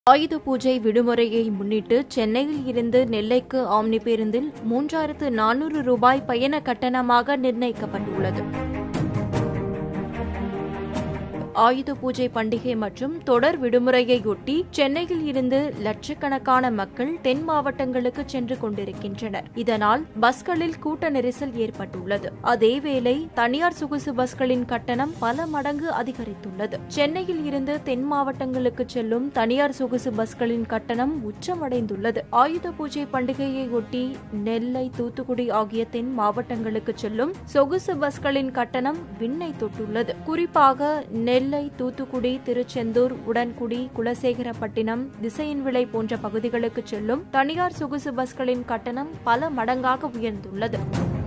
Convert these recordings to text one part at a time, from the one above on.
ஆயுத பூஜை விடுமுறையை முன்னிட்டு சென்னையில் இருந்து நெல்லைக்கு ஆம்னி பேருந்தில் மூன்றாயிரத்து நானூறு ரூபாய் பயண கட்டணமாக நிர்ணயிக்கப்பட்டுள்ளது ஆயுத பூஜை பண்டிகை மற்றும் தொடர் விடுமுறையொட்டி சென்னையில் இருந்து லட்சக்கணக்கான மக்கள் தென் மாவட்டங்களுக்கு சென்று கொண்டிருக்கின்றனர் இதனால் பஸ்களில் கூட்ட நெரிசல் ஏற்பட்டுள்ளது அதேவேளை தனியார் சொகுசு பஸ்களின் கட்டணம் பல மடங்கு அதிகரித்துள்ளது சென்னையில் இருந்து தென் மாவட்டங்களுக்கு செல்லும் தனியார் சொகுசு பஸ்களின் கட்டணம் உச்சமடைந்துள்ளது ஆயுத பூஜை பண்டிகையை ஒட்டி நெல்லை தூத்துக்குடி ஆகிய தென் மாவட்டங்களுக்கு செல்லும் சொகுசு பஸ்களின் கட்டணம் விண்ணை தொட்டுள்ளது குறிப்பாக நெல்லை தூத்துக்குடி திருச்செந்தூர் உடன்குடி குலசேகரப்பட்டினம் திசையன்விளை போன்ற பகுதிகளுக்கு செல்லும் தனியார் சொகுசு பஸ்களின் கட்டணம் பல மடங்காக உயர்ந்துள்ளது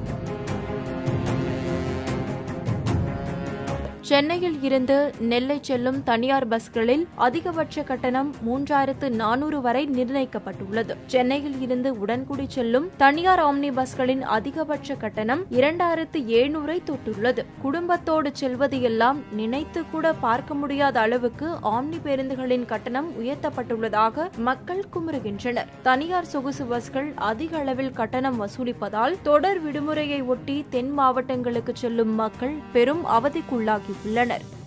சென்னையில் இருந்து நெல்லை செல்லும் தனியார் பஸ்களில் அதிகபட்ச கட்டணம் மூன்றாயிரத்து நானூறு வரை நிர்ணயிக்கப்பட்டுள்ளது சென்னையில் இருந்து உடன்குடி செல்லும் தனியார் ஆம்னி பஸ்களின் அதிகபட்ச கட்டணம் இரண்டாயிரத்து எழுநூறை தொட்டுள்ளது குடும்பத்தோடு செல்வது எல்லாம் நினைத்து கூட பார்க்க முடியாத அளவுக்கு ஆம்னி பேருந்துகளின் கட்டணம் உயர்த்தப்பட்டுள்ளதாக மக்கள் குமுறுகின்றனர் தனியார் சொகுசு பஸ்கள் அதிக அளவில் கட்டணம் வசூலிப்பதால் தொடர் விடுமுறையை ஒட்டி தென் மாவட்டங்களுக்கு செல்லும் மக்கள் பெரும் அவதிக்குள்ளாகி உள்ளனர்